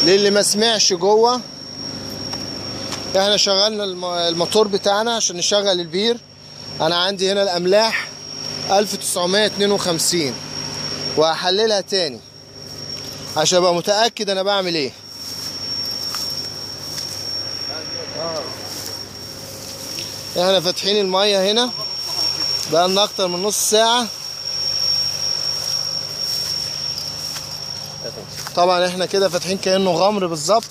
للي ما سمعش جوه احنا شغلنا الم- الموتور بتاعنا عشان نشغل البير انا عندي هنا الاملاح 1952 وهحللها تاني عشان ابقى متاكد انا بعمل ايه احنا فاتحين الميه هنا بقالنا اكتر من نص ساعه طبعا احنا كده فاتحين كانه غمر بالظبط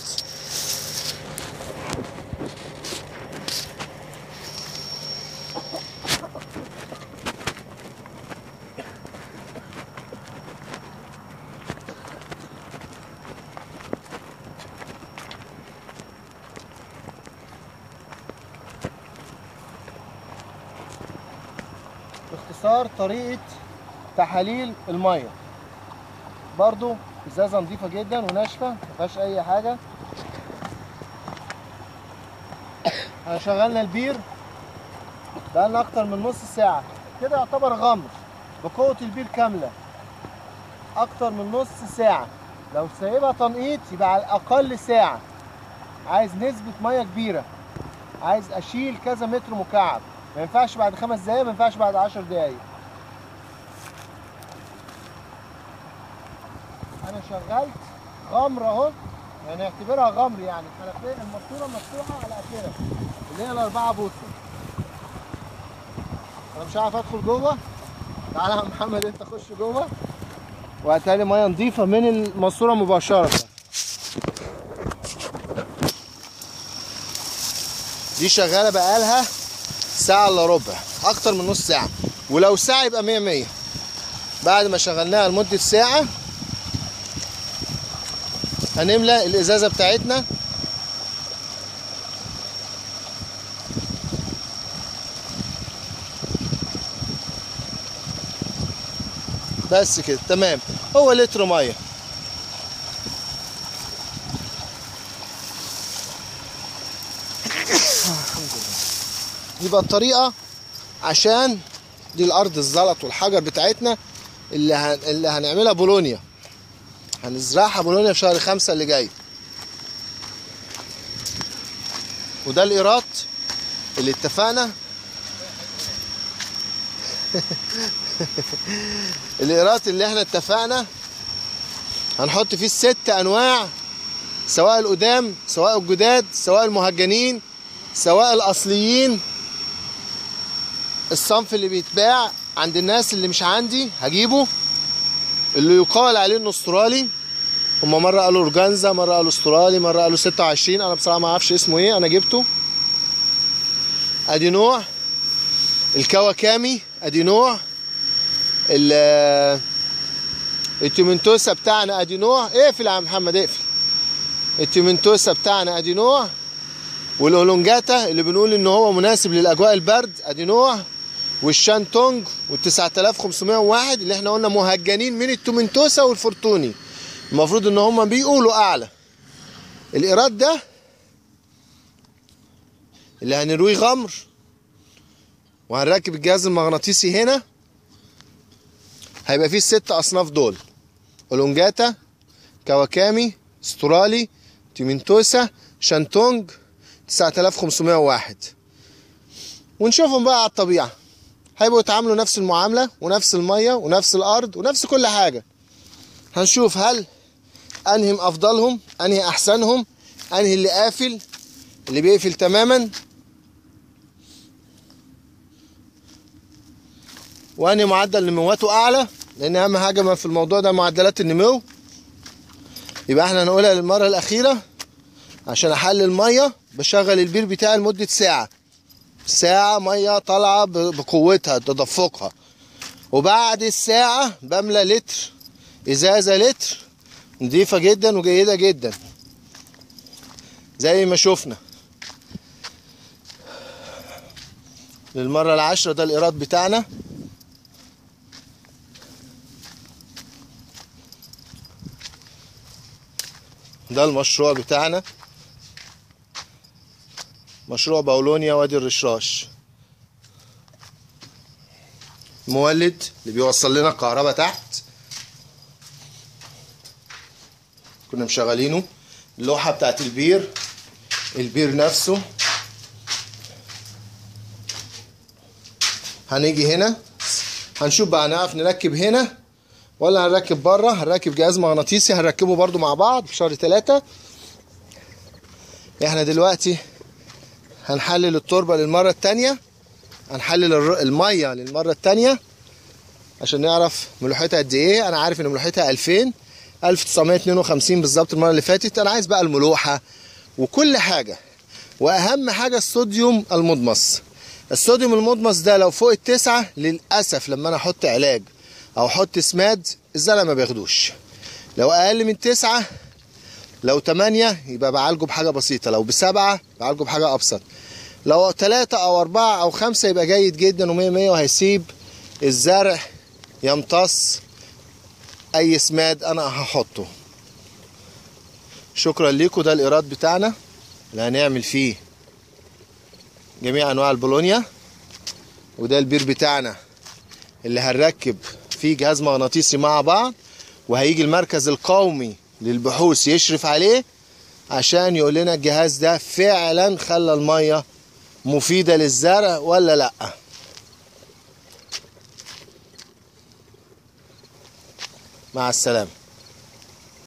باختصار طريقة تحاليل المية برضو ازازة نظيفة جدا وناشفة مفيهاش اي حاجة احنا شغلنا البير بقالنا اكتر من نص ساعة كده يعتبر غمر بقوة البير كاملة اكتر من نص ساعة لو سايبها تنقيط يبقى على الاقل ساعة عايز نسبة مية كبيرة عايز اشيل كذا متر مكعب ما ينفعش بعد خمس دقايق ما ينفعش بعد عشر دقايق انا شغلت غمر اهو يعني اعتبرها غمر يعني الحنفيه الماسوره مفتوحه على اخرها اللي هي الاربعه بوصه انا مش عارف ادخل جوه تعالى يا محمد انت خش جوه وهاتلي ميه نظيفه من الماسوره مباشره دي شغاله بقالها ساعة الا ربع اكتر من نص ساعة ولو ساعة يبقى مية مية بعد ما شغلناها لمدة ساعة هنملى الازازة بتاعتنا بس كده تمام هو لتر ميه يبقى الطريقة عشان دي الأرض الزلط والحجر بتاعتنا اللي, هن... اللي هنعملها بولونيا هنزرعها بولونيا في شهر خمسة اللي جاي وده الإيرات اللي اتفقنا الإيرات اللي احنا اتفقنا هنحط فيه الست أنواع سواء القدام سواء الجداد سواء المهجنين سواء الأصليين الصنف اللي بيتباع عند الناس اللي مش عندي هجيبه اللي يقال عليه انه استرالي هما مرة قالوا اورجانزا مرة قالوا استرالي مرة قالوا 26 انا بصراحة ما اعرفش اسمه ايه انا جبته ادي نوع الكواكامي ادي نوع ال التيمنتوسا بتاعنا ادي نوع اقفل يا عم محمد اقفل التيمنتوسا بتاعنا ادي نوع والاولونجاتا اللي بنقول ان هو مناسب للاجواء البرد ادي نوع والشانتونج وال 9501 اللي احنا قلنا مهجنين من التومنتوسا والفورتوني المفروض ان هم بيقولوا اعلى الايراد ده اللي هنرويه غمر وهنركب الجهاز المغناطيسي هنا هيبقى فيه الست اصناف دول اولونجاتا كواكامي استرالي تيمنتوسا شانتونج 9501 ونشوفهم بقى على الطبيعة هيبقوا يتعاملوا نفس المعاملة ونفس المية ونفس الأرض ونفس كل حاجة هنشوف هل أنهم أفضلهم أنهي أحسنهم أنهي اللي قافل اللي بيقفل تماما وأنهي معدل نمواته أعلى لأن أهم حاجة ما في الموضوع ده معدلات النمو يبقى احنا هنقولها للمرة الأخيرة عشان احلل ميه بشغل البير بتاعي لمده ساعه ساعه ميه طالعه بقوتها تدفقها وبعد الساعه بملى لتر ازازه لتر نظيفه جدا وجيده جدا زي ما شفنا للمره العاشره ده الايراد بتاعنا ده المشروع بتاعنا مشروع باولونيا وادي الرشراش مولد اللي بيوصل لنا الكهرباء تحت كنا مشغلينه اللوحة بتاعت البير البير نفسه هنيجي هنا هنشوف بقى هنعرف نركب هنا ولا هنركب بره هنركب جهاز مغناطيسي هنركبه برضو مع بعض في شهر ثلاثة احنا دلوقتي هنحلل التربة للمرة التانية هنحلل الر- المية للمرة التانية عشان نعرف ملوحتها قد ايه انا عارف ان ملوحتها 2000 1952 بالظبط المرة اللي فاتت انا عايز بقى الملوحة وكل حاجة واهم حاجة الصوديوم المضمس الصوديوم المضمس ده لو فوق التسعة للأسف لما انا احط علاج او احط سماد الزرع ما بياخدوش لو اقل من تسعة لو تمانية يبقى بعالجه بحاجة بسيطة لو بسبعة بعالجه بحاجة أبسط لو تلاتة أو أربعة أو خمسة يبقى جيد جدا ومية مية وهيسيب الزرع يمتص أي سماد أنا هحطه شكرا لكم ده الإيراد بتاعنا اللي هنعمل فيه جميع أنواع البولونيا وده البير بتاعنا اللي هنركب فيه جهاز مغناطيسي مع بعض وهيجي المركز القومي للبحوث يشرف عليه عشان يقول لنا الجهاز ده فعلا خلى الميه مفيده للزرع ولا لا مع السلامه